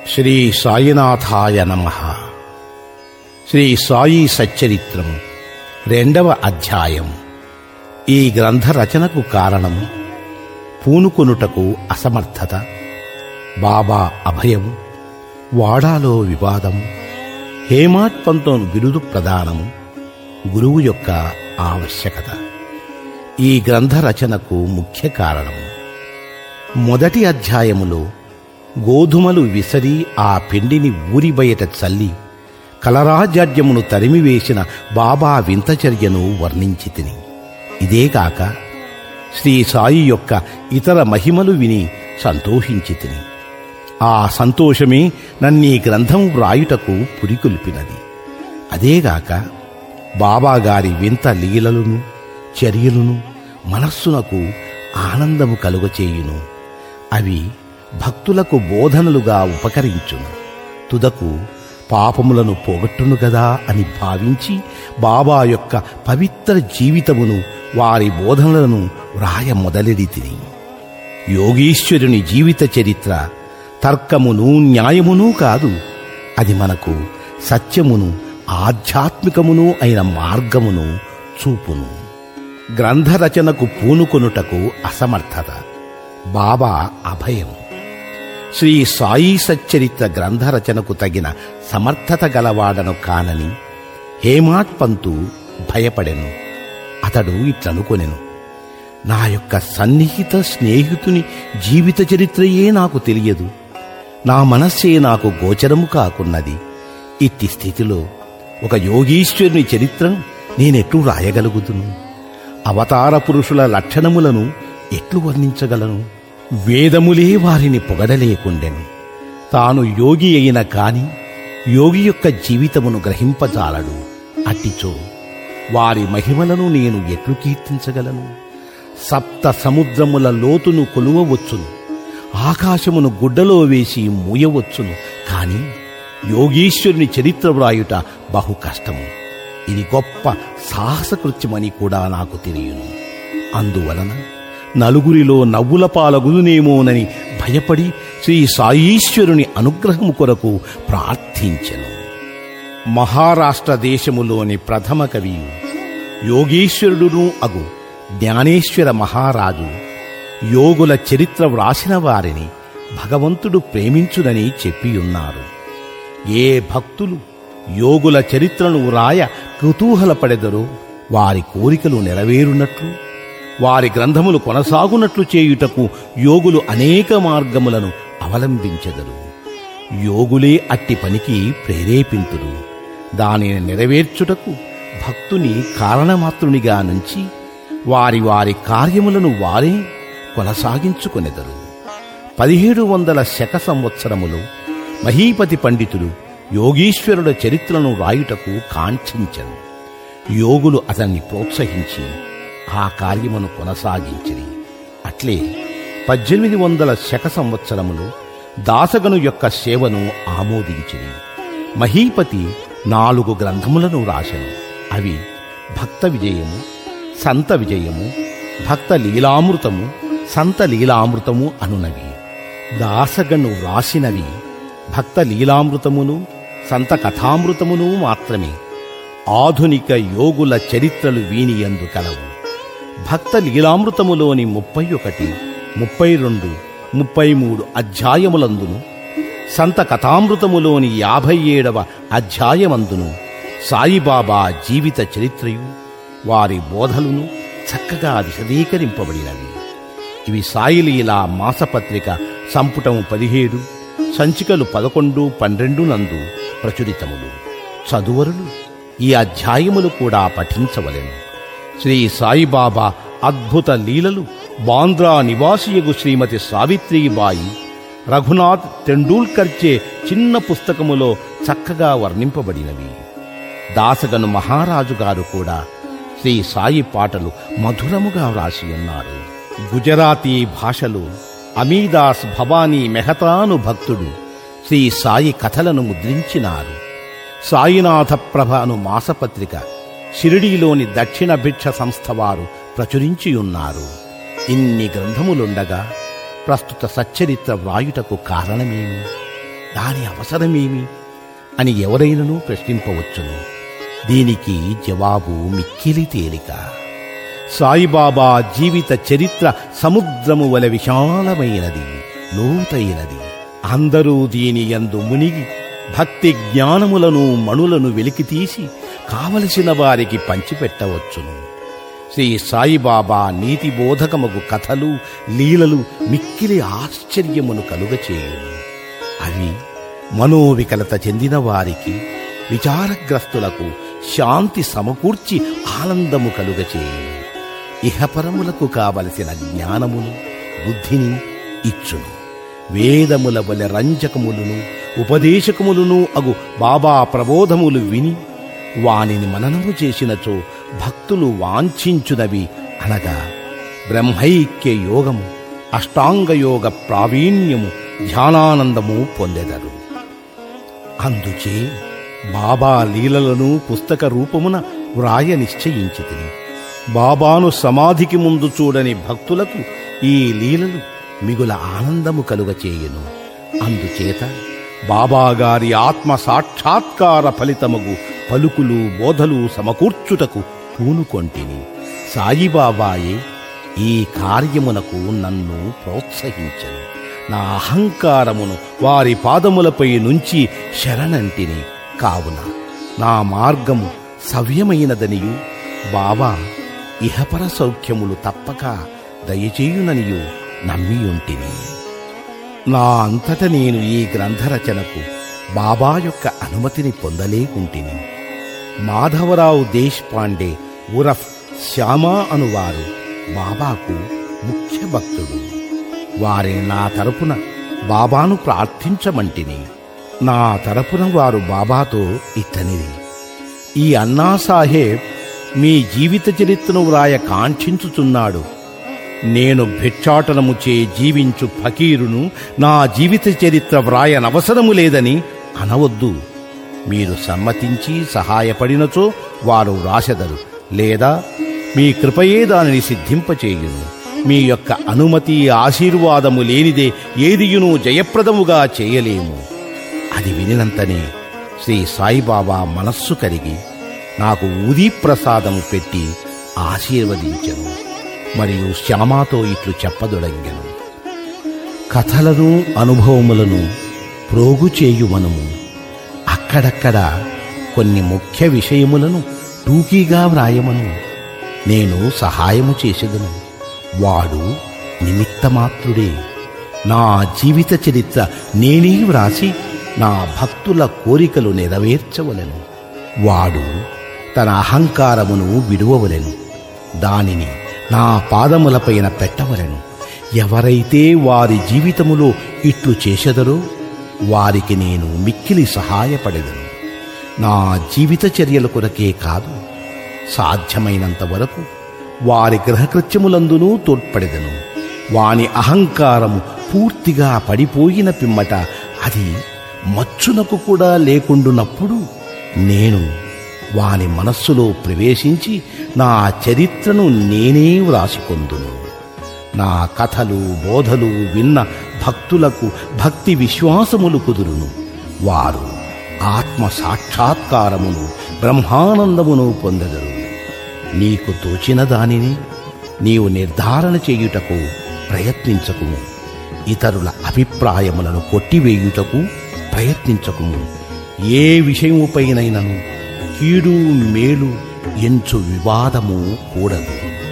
శ్రీ సాయినాథాయ నమ శ్రీ సాయి సచ్చరిత్రం రెండవ అధ్యాయం ఈ గ్రంథ రచనకు కారణం పూనుకొనుటకు అసమర్థత బాబా అభయం వాడాలో వివాదం హేమాట్ పంతోన్ బిరుదు ప్రదానం గురువు యొక్క ఆవశ్యకత ఈ గ్రంథ రచనకు ముఖ్య కారణం మొదటి అధ్యాయములో గోధుమలు విసరి ఆ పిండిని ఊరి బయట చల్లి కలరాజాడ్యమును తరిమివేసిన బాబా వింతచర్యను వర్ణించి తిని ఇదేగాక శ్రీ సాయి యొక్క ఇతర మహిమలు విని సంతోషించి తిని ఆ సంతోషమే నన్నీ గ్రంథం వ్రాయుటకు పురికొల్పినది అదేగాక బాబాగారి వింత లీలలను చర్యలను మనస్సునకు ఆనందము కలుగచేయును అవి భక్తులకు బోధనలుగా ఉపకరించును తుదకు పాపములను పోగొట్టును గదా అని భావించి బాబా యొక్క పవిత్ర జీవితమును వారి బోధనలను వ్రాయ మొదలెడితిని యోగీశ్వరుని జీవిత చరిత్ర తర్కమును న్యాయమును కాదు అది మనకు సత్యమును ఆధ్యాత్మికమును అయిన మార్గమును చూపును గ్రంథ రచనకు పూనుకొనుటకు అసమర్థత బాబా అభయం శ్రీ సాయి సచ్చరిత్ర గ్రంథ రచనకు తగిన సమర్థత గలవాడను కానని హేమాట్ పంతు భయపడెను అతడు ఇట్లనుకొనెను నా యొక్క సన్నిహిత స్నేహితుని జీవిత చరిత్రయే నాకు తెలియదు నా మనస్సే నాకు గోచరము కాకున్నది ఇట్టి స్థితిలో ఒక యోగీశ్వరుని చరిత్రను నేనెట్లు రాయగలుగుతును అవతార పురుషుల లక్షణములను ఎట్లు వర్ణించగలను వేదములే వారిని పొగడలేకుండెను తాను యోగి అయిన కాని యోగి యొక్క జీవితమును గ్రహింపజాలడు అట్టిచో వారి మహిమలను నేను ఎట్లు కీర్తించగలను సప్త సముద్రముల లోతును కొలువవచ్చును ఆకాశమును గుడ్డలో వేసి మూయవచ్చును కాని యోగీశ్వరుని చరిత్ర వ్రాయుట బహు కష్టము ఇది గొప్ప సాహసకృత్యమని కూడా నాకు తెలియను అందువలన నలుగురిలో నవ్వుల పాలగుదునేమోనని భయపడి శ్రీ సాయీశ్వరుని అనుగ్రహము కొరకు ప్రార్థించెను మహారాష్ట్ర దేశములోని ప్రథమ కవియు యోగీశ్వరుడును అగు జ్ఞానేశ్వర మహారాజు యోగుల చరిత్ర వ్రాసిన వారిని భగవంతుడు ప్రేమించునని చెప్పియున్నారు ఏ భక్తులు యోగుల చరిత్రను వ్రాయ కుతూహలపడెదరో వారి కోరికలు నెరవేరునట్లు వారి గ్రంథములు కొనసాగునట్లు చేయుటకు యోగులు అనేక మార్గములను అవలంబించెదరు యోగులే అట్టి పనికి ప్రేరేపింతురు దానిని నెరవేర్చుటకు భక్తుని కారణమాత్రునిగా నుంచి వారి వారి కార్యములను వారే కొనసాగించుకొనెదరు పదిహేడు వందల శక సంవత్సరములో మహీపతి పండితుడు యోగీశ్వరుడ చరిత్రను రాయుటకు కాంక్షించను యోగులు అతన్ని ప్రోత్సహించి ఆ కార్యమును కొనసాగించిరి అట్లే పద్దెనిమిది వందల శక సంవత్సరములో దాసగను యొక్క సేవను ఆమోదించిరి మహీపతి నాలుగు గ్రంథములను రాశను అవి భక్త విజయము సంత విజయము భక్త లీలామృతము సంత లీలామృతము అనునవి దాసగను వ్రాసినవి భక్త లీలామృతమును సంత కథామృతమును మాత్రమే ఆధునిక యోగుల చరిత్రలు వీనియందు కలవు భక్త లీలామృతములోని ముప్పై ఒకటి ముప్పై రెండు ముప్పై మూడు అధ్యాయములందును సంత కథామృతములోని యాభై ఏడవ అధ్యాయమందును సాయిబాబా జీవిత చరిత్రయు వారి బోధలును చక్కగా విశదీకరింపబడినవి ఇవి సాయిలీలా మాసపత్రిక సంపుటము పదిహేడు సంచికలు పదకొండు పన్నెండు నందు ప్రచురితములు చదువరులు ఈ అధ్యాయములు కూడా పఠించవలెను శ్రీ సాయిబాబా అద్భుత లీలలు బాంద్రా నివాసియగు శ్రీమతి సావిత్రీబాయి రఘునాథ్ తెండూల్కర్చే చిన్న పుస్తకములో చక్కగా వర్ణింపబడినవి దాసగను మహారాజు గారు కూడా శ్రీ సాయి పాటలు మధురముగా వ్రాసి ఉన్నారు గుజరాతీ భాషలో అమీదాస్ భవానీ మెహతాను భక్తుడు శ్రీ సాయి కథలను ముద్రించినారు సాయినాథ ప్రభ అను మాసపత్రిక షిరిడీలోని దక్షిణ భిక్ష సంస్థ వారు ప్రచురించియున్నారు ఇన్ని గ్రంథములుండగా ప్రస్తుత సచ్చరిత్ర వ్రాయుటకు కారణమేమి దాని అవసరమేమి అని ఎవరైనను ప్రశ్నింపవచ్చును దీనికి జవాబు మిక్కిలి తేలిక సాయిబాబా జీవిత చరిత్ర సముద్రము వల విశాలమైనది లోతైనది అందరూ దీని యందు మునిగి భక్తి జ్ఞానములను మణులను వెలికితీసి కావలసిన వారికి పంచిపెట్టవచ్చును శ్రీ సాయిబాబా నీతి బోధకమగు కథలు లీలలు మిక్కిలి ఆశ్చర్యమును కలుగచేయును అవి మనోవికలత చెందిన వారికి విచారగ్రస్తులకు శాంతి సమకూర్చి ఆనందము కలుగచేయును ఇహపరములకు కావలసిన జ్ఞానమును బుద్ధిని ఇచ్చును వేదముల వలె రంజకములను ఉపదేశకములను అగు బాబా ప్రబోధములు విని వానిని మననము చేసినచో భక్తులు వాంఛించునవి అనగా బ్రహ్మైక్య యోగము అష్టాంగయోగ ప్రావీణ్యము ధ్యానానందము పొందెదరు అందుచే బాబా లీలలను పుస్తక రూపమున వ్రాయ నిశ్చయించితిని బాబాను సమాధికి ముందు చూడని భక్తులకు ఈ లీలలు మిగుల ఆనందము కలుగచేయును అందుచేత బాబాగారి ఆత్మ సాక్షాత్కార ఫలితముగు పలుకులు బోధలు సమకూర్చుటకు పూనుకొంటిని సాయిబాబాయే ఈ కార్యమునకు నన్ను ప్రోత్సహించను నా అహంకారమును వారి పాదములపై నుంచి శరణంటిని కావున నా మార్గము సవ్యమైనదనియు బాబా ఇహపర సౌఖ్యములు తప్పక దయచేయుననియు నమ్మియుంటిని నా అంతట నేను ఈ గ్రంథరచనకు బాబా యొక్క అనుమతిని పొందలేకుంటిని మాధవరావు దేశ్పాండే ఉరఫ్ శ్యామా అనువారు బాబాకు ముఖ్య భక్తుడు వారిని నా తరపున బాబాను ప్రార్థించమంటిని నా తరపున వారు బాబాతో ఇట్టనిది ఈ అన్నా సాహెబ్ మీ జీవిత చరిత్రను వ్రాయ కాంక్షించుచున్నాడు నేను భిక్షాటనము చే జీవించు ఫకీరును నా జీవిత చరిత్ర వ్రాయనవసరము లేదని అనవద్దు మీరు సమ్మతించి సహాయపడినచో వారు వ్రాసెదరు లేదా మీ కృపయే దానిని సిద్ధింపచేయును మీ యొక్క అనుమతి ఆశీర్వాదము లేనిదే ఏదియును జయప్రదముగా చేయలేము అది వినినంతనే శ్రీ సాయిబాబా మనస్సు కరిగి నాకు ఉదీ ప్రసాదము పెట్టి ఆశీర్వదించెను మరియు శ్యామాతో ఇట్లు చెప్పదొడంగెను కథలను అనుభవములను ప్రోగు చేయుమనము అక్కడక్కడ కొన్ని ముఖ్య విషయములను టూకీగా వ్రాయమను నేను సహాయము చేసేదను వాడు నిమిత్తమాత్రుడే నా జీవిత చరిత్ర నేనే వ్రాసి నా భక్తుల కోరికలు నెరవేర్చవలెను వాడు తన అహంకారమును విడువవలెను దానిని నా పాదములపైన పెట్టవలెను ఎవరైతే వారి జీవితములో ఇట్లు చేసెదరో వారికి నేను మిక్కిలి సహాయపడెదను నా జీవిత చర్యల కొరకే కాదు సాధ్యమైనంత వరకు వారి గ్రహకృత్యములందునూ తోడ్పడెదను వాని అహంకారము పూర్తిగా పడిపోయిన పిమ్మట అది మచ్చునకు కూడా లేకుండునప్పుడు నేను వాని మనస్సులో ప్రవేశించి నా చరిత్రను నేనే వ్రాసికొందును నా కథలు బోధలు విన్న భక్తులకు భక్తి విశ్వాసములు కుదురును వారు ఆత్మ సాక్షాత్కారమును బ్రహ్మానందమును పొందెదరు నీకు తోచిన దానిని నీవు నిర్ధారణ చేయుటకు ప్రయత్నించకుము ఇతరుల అభిప్రాయములను కొట్టివేయుటకు ప్రయత్నించకుము ఏ విషయముపైనైనను కీడు మేలు ఎంచు వివాదము కూడదు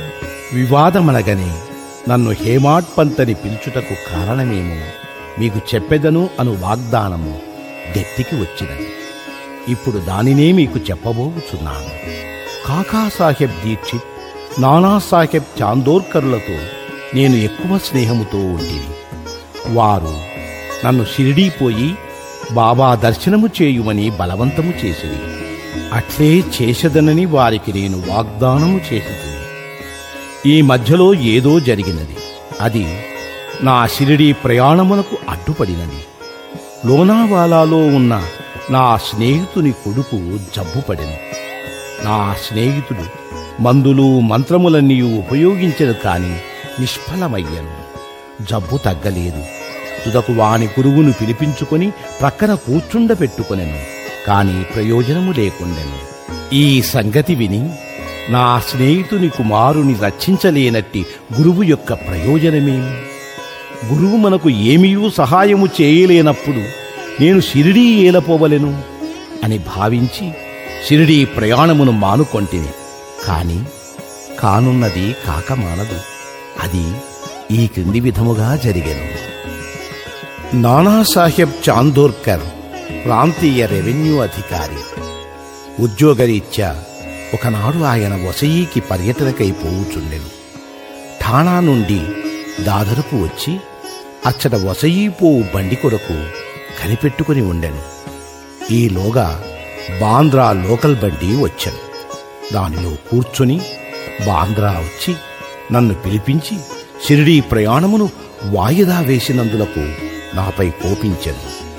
వివాదమనగనే నన్ను హేమాడ్ పంతని పిలుచుటకు కారణమేమో మీకు చెప్పెదను అను వాగ్దానము గట్టికి వచ్చినది ఇప్పుడు దానినే మీకు చెప్పబోచున్నాను కాకాసాహెబ్ దీక్షిత్ నానాసాహెబ్ చాందోర్కర్లతో నేను ఎక్కువ స్నేహముతో ఉంటిని వారు నన్ను షిరిడీ పోయి బాబా దర్శనము చేయుమని బలవంతము చేసిరి అట్లే చేసదనని వారికి నేను వాగ్దానము చేసింది ఈ మధ్యలో ఏదో జరిగినది అది నా షిరిడీ ప్రయాణమునకు అడ్డుపడినది లోనావాలాలో ఉన్న నా స్నేహితుని కొడుకు జబ్బుపడెను నా స్నేహితుడు మందులు మంత్రములన్నీ ఉపయోగించను కాని నిష్ఫలమయ్యను జబ్బు తగ్గలేదు తుదకు వాని గురువును పిలిపించుకొని ప్రక్కన కూర్చుండబెట్టుకొనెను కాని ప్రయోజనము లేకుండెను ఈ సంగతి విని నా స్నేహితుని కుమారుని రక్షించలేనట్టి గురువు యొక్క ప్రయోజనమేమి గురువు మనకు ఏమీయూ సహాయము చేయలేనప్పుడు నేను షిరిడీ ఏలపోవలెను అని భావించి షిరిడీ ప్రయాణమును మానుకొంటిని కాని కానున్నది కాకమానదు అది ఈ క్రింది విధముగా జరిగెను నానాసాహెబ్ చాందోర్కర్ ప్రాంతీయ రెవెన్యూ అధికారి ఉద్యోగరీత్యా ఒకనాడు ఆయన వసయికి పర్యటనకై పోవుచుండెను ఠాణా నుండి దాదరుకు వచ్చి అచ్చట వసయి పోవు బండి కొరకు కనిపెట్టుకుని ఉండెను ఈలోగా బాంద్రా లోకల్ బండి వచ్చాను దానిలో కూర్చుని బాంద్రా వచ్చి నన్ను పిలిపించి షిరిడీ ప్రయాణమును వాయిదా వేసినందులకు నాపై కోపించెను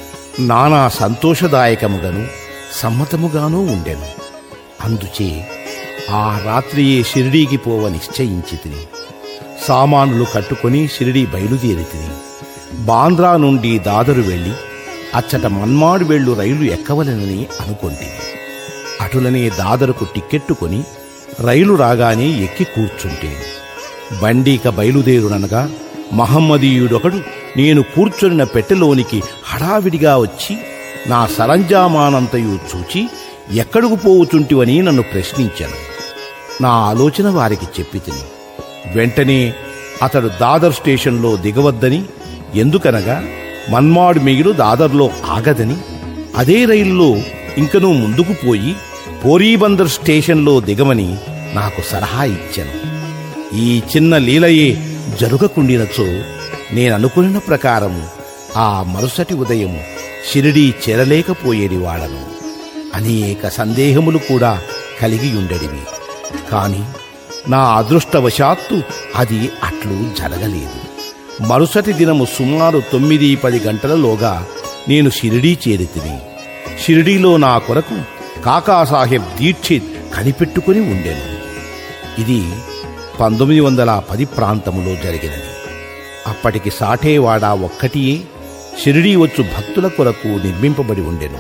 నానా సంతోషదాయకముగాను సమ్మతముగానూ ఉండెను అందుచే ఆ రాత్రియే షిరిడీకి పోవ నిశ్చయించి తిని సామానులు కట్టుకొని షిరిడీ బయలుదేరి తిని బాంద్రా నుండి దాదరు వెళ్ళి అచ్చట మన్మాడు వెళ్ళు రైలు ఎక్కవలెనని అనుకొంటిని అటులనే దాదరుకు టిక్కెట్టుకొని రైలు రాగానే ఎక్కి కూర్చుంటేను బండిక బయలుదేరుననగా మహమ్మదీయుడొకడు నేను కూర్చొనిన పెట్టెలోనికి హడావిడిగా వచ్చి నా సరంజామానంతయు చూచి ఎక్కడకు పోవుచుంటివని నన్ను ప్రశ్నించాను నా ఆలోచన వారికి చెప్పి తిని వెంటనే అతడు దాదర్ స్టేషన్లో దిగవద్దని ఎందుకనగా మన్మాడు మిగిలు దాదర్లో ఆగదని అదే రైలులో ఇంకనూ ముందుకు పోయి పోరీబందర్ స్టేషన్లో దిగమని నాకు సలహా ఇచ్చాను ఈ చిన్న లీలయే జరుగకుండినచో నేననుకున్న ప్రకారం ఆ మరుసటి ఉదయం షిరిడీ చేరలేకపోయేది వాడను అనేక సందేహములు కూడా కలిగి ఉండేటివి కాని నా అదృష్టవశాత్తు అది అట్లు జరగలేదు మరుసటి దినము సుమారు తొమ్మిది పది గంటలలోగా నేను షిరిడీ చేరితిని షిరిడీలో నా కొరకు కాకాసాహెబ్ దీక్షిత్ కనిపెట్టుకుని ఉండెను ఇది పంతొమ్మిది వందల పది ప్రాంతములో జరిగినది అప్పటికి సాఠేవాడ ఒక్కటియే షిరిడీ వచ్చు భక్తుల కొరకు నిర్మింపబడి ఉండెను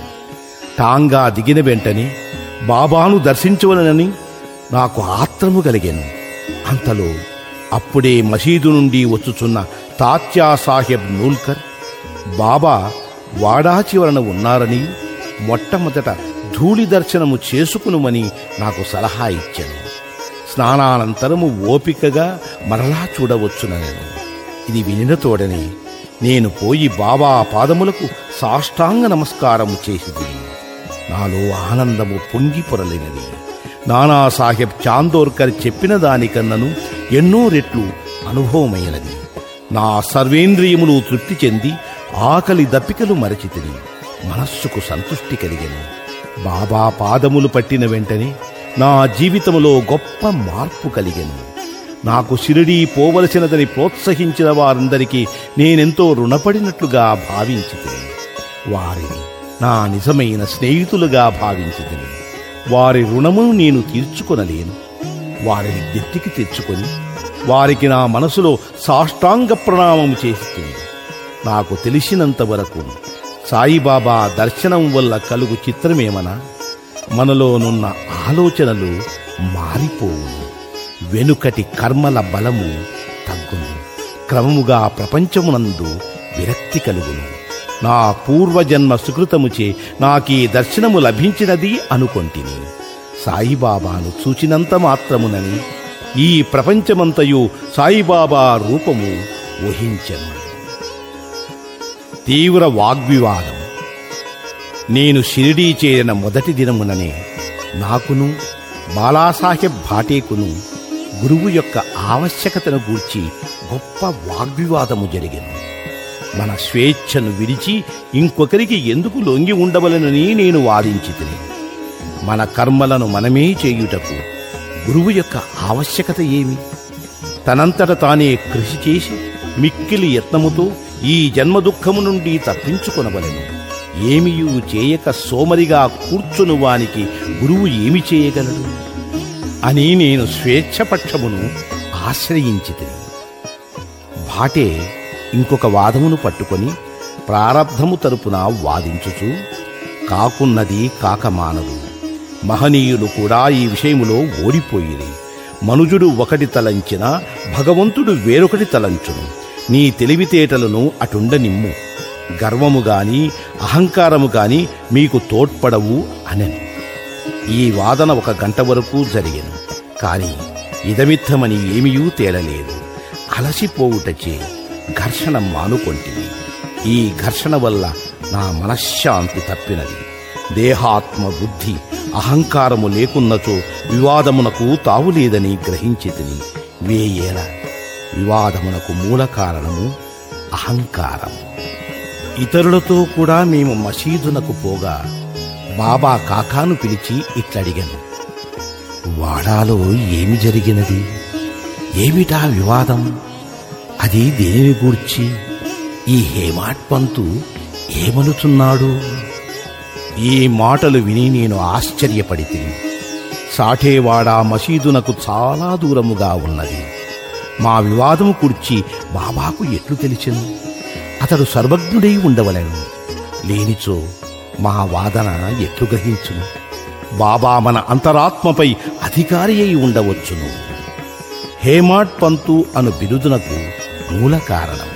టాంగా దిగిన వెంటనే బాబాను దర్శించవలనని నాకు ఆత్రము కలిగెను అంతలో అప్పుడే మసీదు నుండి వచ్చుచున్న తాత్యా సాహెబ్ నూల్కర్ బాబా వాడా చివరన ఉన్నారని మొట్టమొదట ధూళి దర్శనము చేసుకునుమని నాకు సలహా ఇచ్చాను స్నానానంతరము ఓపికగా మరలా చూడవచ్చునను ఇది వినిన తోడనే నేను పోయి బాబా పాదములకు సాష్టాంగ నమస్కారము చేసిది నాలో ఆనందము పొంగి పొరలినది నానాసాహెబ్ చాందోర్కర్ చెప్పిన దానికన్నను ఎన్నో రెట్లు అనుభవమైనది నా సర్వేంద్రియములు తృప్తి చెంది ఆకలి దప్పికలు మరచితిని మనస్సుకు సంతృష్టి కలిగెను బాబా పాదములు పట్టిన వెంటనే నా జీవితములో గొప్ప మార్పు కలిగెను నాకు షిరిడీ పోవలసినదని ప్రోత్సహించిన వారందరికీ నేనెంతో రుణపడినట్లుగా భావించితిని వారిని నా నిజమైన స్నేహితులుగా భావించితిని వారి రుణమును నేను తీర్చుకొనలేను వారిని గెట్టికి తెచ్చుకొని వారికి నా మనసులో సాష్టాంగ ప్రణామం చేసి నాకు తెలిసినంత వరకు సాయిబాబా దర్శనం వల్ల కలుగు చిత్రమేమనా మనలోనున్న ఆలోచనలు మారిపోవును వెనుకటి కర్మల బలము తగ్గును క్రమముగా ప్రపంచమునందు విరక్తి కలుగును నా పూర్వజన్మ సుకృతముచే నాకీ దర్శనము లభించినది అనుకొంటిని సాయిబాబాను చూచినంత మాత్రమునని ఈ ప్రపంచమంతయు సాయిబాబా రూపము ఊహించను తీవ్ర వాగ్వివాదం నేను షిరిడీ చేరిన మొదటి దినముననే నాకును బాలాసాహెబ్ భాటేకును గురువు యొక్క ఆవశ్యకతను గూర్చి గొప్ప వాగ్వివాదము జరిగింది మన స్వేచ్ఛను విడిచి ఇంకొకరికి ఎందుకు లొంగి ఉండవలనని నేను వాదించి మన కర్మలను మనమే చేయుటకు గురువు యొక్క ఆవశ్యకత ఏమి తనంతట తానే కృషి చేసి మిక్కిలి యత్నముతో ఈ జన్మ దుఃఖము నుండి తప్పించుకొనవలెను ఏమియూ చేయక సోమరిగా కూర్చును వానికి గురువు ఏమి చేయగలడు అని నేను స్వేచ్ఛపక్షమును ఆశ్రయించితిని భాటే ఇంకొక వాదమును పట్టుకొని ప్రారబ్ధము తరపున వాదించుచు కాకున్నది కాకమానదు మహనీయులు కూడా ఈ విషయములో ఓడిపోయిరి మనుజుడు ఒకటి తలంచిన భగవంతుడు వేరొకటి తలంచును నీ తెలివితేటలను అటుండనిమ్ము గర్వము గాని అహంకారము గాని మీకు తోడ్పడవు అనెను ఈ వాదన ఒక గంట వరకు జరిగెను కాని ఇదమిత్తమని ఏమీయూ తేలలేదు అలసిపోవుటచే ఘర్షణ మానుకొంటివి ఈ ఘర్షణ వల్ల నా మనశ్శాంతి తప్పినది దేహాత్మ బుద్ధి అహంకారము లేకున్నచో వివాదమునకు తావులేదని గ్రహించి తిని వేయేల వివాదమునకు మూల కారణము అహంకారము ఇతరులతో కూడా మేము మసీదునకు పోగా బాబా కాకాను పిలిచి ఇట్లడిగాను వాడాలో ఏమి జరిగినది ఏమిటా వివాదం అది దేనిని గూర్చి ఈ హేమాట్ పంతు ఏమనుచున్నాడు ఈ మాటలు విని నేను ఆశ్చర్యపడి సాఠేవాడ మసీదునకు చాలా దూరముగా ఉన్నది మా వివాదము కూర్చి బాబాకు ఎట్లు తెలిచెను అతడు సర్వజ్ఞుడై ఉండవలెను లేనిచో మా వాదన ఎట్లు గ్రహించును బాబా మన అంతరాత్మపై అధికారి అయి ఉండవచ్చును హేమాట్ పంతు అను బిరుదునకు మూల కారణం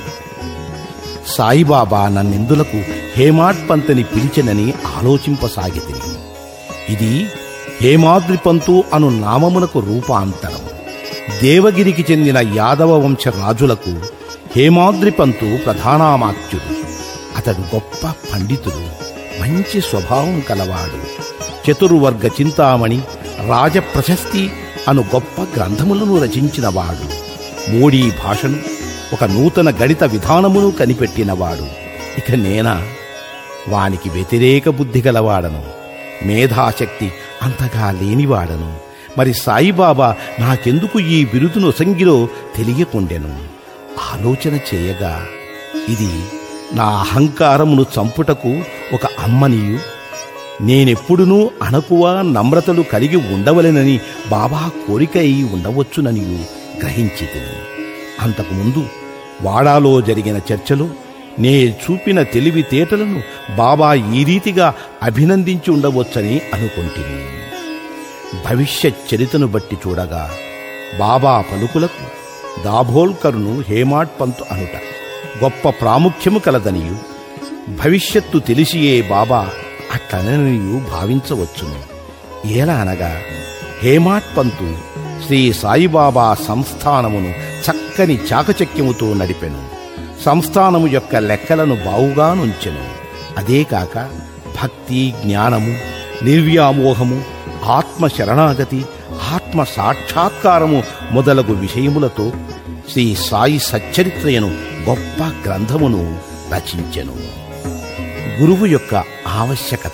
సాయిబాబా నన్నెందులకు హేమాడ్ పంతని పిలిచెనని ఆలోచింపసాగితిని ఇది హేమాద్రి పంతు అను నామమునకు రూపాంతరం దేవగిరికి చెందిన యాదవ వంశ రాజులకు హేమాద్రి పంతు ప్రధానామాత్యుడు అతడు గొప్ప పండితుడు మంచి స్వభావం కలవాడు చతుర్వర్గ చింతామణి రాజప్రశస్తి అను గొప్ప గ్రంథములను రచించినవాడు మోడీ భాషను ఒక నూతన గణిత విధానమును కనిపెట్టినవాడు ఇక నేనా వానికి వ్యతిరేక బుద్ధి గలవాడను మేధాశక్తి అంతగా లేనివాడను మరి సాయిబాబా నాకెందుకు ఈ బిరుదును సంగిలో తెలియకుండెను ఆలోచన చేయగా ఇది నా అహంకారమును చంపుటకు ఒక అమ్మనియు నేనెప్పుడునూ అణకువ నమ్రతలు కలిగి ఉండవలెనని బాబా కోరిక అయి ఉండవచ్చుననియు గ్రహించి అంతకుముందు వాడాలో జరిగిన చర్చలో నే చూపిన తెలివితేటలను బాబా ఈ రీతిగా అభినందించి ఉండవచ్చని అనుకుంటుంది భవిష్యత్ చరితను బట్టి చూడగా బాబా పలుకులకు దాభోల్కర్ను హేమాడ్ పంతు అనుట గొప్ప ప్రాముఖ్యము కలదనియు భవిష్యత్తు తెలిసియే బాబా అట్లననియు భావించవచ్చును ఎలా అనగా హేమాట్ పంతు శ్రీ సాయిబాబా సంస్థానమును చక్కని చాకచక్యముతో నడిపెను సంస్థానము యొక్క లెక్కలను బావుగా నుంచెను అదే కాక భక్తి జ్ఞానము నిర్వ్యామోహము ఆత్మ శరణాగతి ఆత్మ సాక్షాత్కారము మొదలగు విషయములతో శ్రీ సాయి సచ్చరిత్రయను గొప్ప గ్రంథమును రచించెను గురువు యొక్క ఆవశ్యకత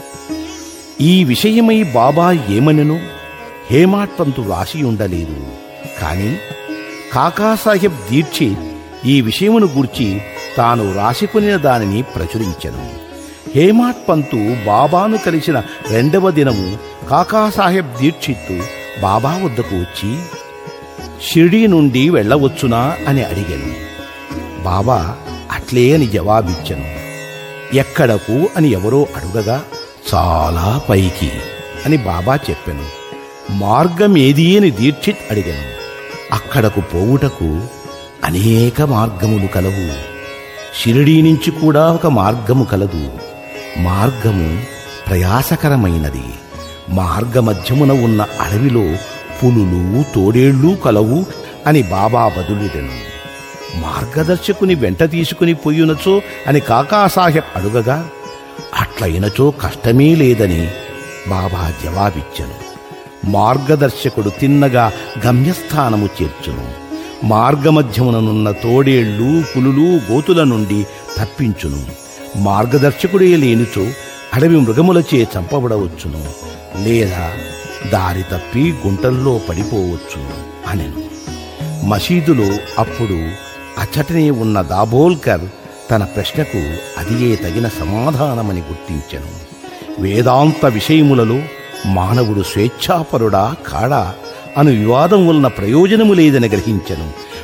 ఈ విషయమై బాబా ఏమనెను హేమాట్ పంతు రాసి ఉండలేదు కాని కాకాసాహెబ్ దీక్షిత్ ఈ విషయమును గూర్చి తాను రాసికొనిన దానిని ప్రచురించెను హేమాట్ పంతు బాబాను కలిసిన రెండవ దినము కాకాసాహెబ్ దీక్షిత్తు బాబా వద్దకు వచ్చి షిరిడీ నుండి వెళ్ళవచ్చునా అని అడిగాను బాబా అట్లే అని జవాబిచ్చెను ఎక్కడకు అని ఎవరో అడుగగా చాలా పైకి అని బాబా చెప్పెను మార్గం ఏది అని దీక్షిత్ అడిగాను అక్కడకు పోవుటకు అనేక మార్గములు కలవు షిరిడీ నుంచి కూడా ఒక మార్గము కలదు మార్గము ప్రయాసకరమైనది మార్గమధ్యమున ఉన్న అడవిలో పులులు తోడేళ్లు కలవు అని బాబా బదులిడెను మార్గదర్శకుని వెంట తీసుకుని పొయ్యునచో అని కాకాసాహెబ్ అడుగగా అట్లయినచో కష్టమే లేదని బాబా జవాబిచ్చెను మార్గదర్శకుడు తిన్నగా గమ్యస్థానము చేర్చును మార్గమధ్యముననున్న తోడేళ్లు పులులు గోతుల నుండి తప్పించును మార్గదర్శకుడే లేనిచో అడవి మృగములచే చంపబడవచ్చును లేదా దారి తప్పి గుంటల్లో పడిపోవచ్చును అనెను మసీదులో అప్పుడు అచ్చటనే ఉన్న దాబోల్కర్ తన ప్రశ్నకు అదియే తగిన సమాధానమని గుర్తించెను వేదాంత విషయములలో మానవుడు స్వేచ్ఛాపరుడా కాడా అను వివాదం వలన ప్రయోజనము లేదని గ్రహించెను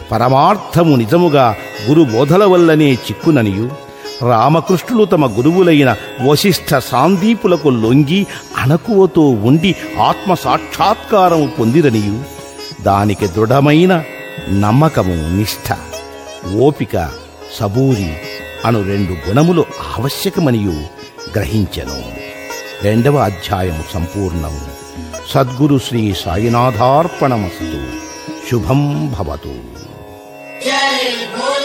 పరమార్థము నిజముగా గురు బోధల వల్లనే చిక్కుననియు రామకృష్ణులు తమ గురువులైన వశిష్ఠ సాందీపులకు లొంగి అణకువతో ఉండి ఆత్మ సాక్షాత్కారము పొందిరనియు దానికి దృఢమైన నమ్మకము నిష్ఠ ఓపిక సబూరి అను రెండు గుణములు ఆవశ్యకమనియు గ్రహించెను రెండవ అధ్యాయము సంపూర్ణము సద్గురు శ్రీ సాయినాథార్పణమస్తు శుభం భవతు జై భోల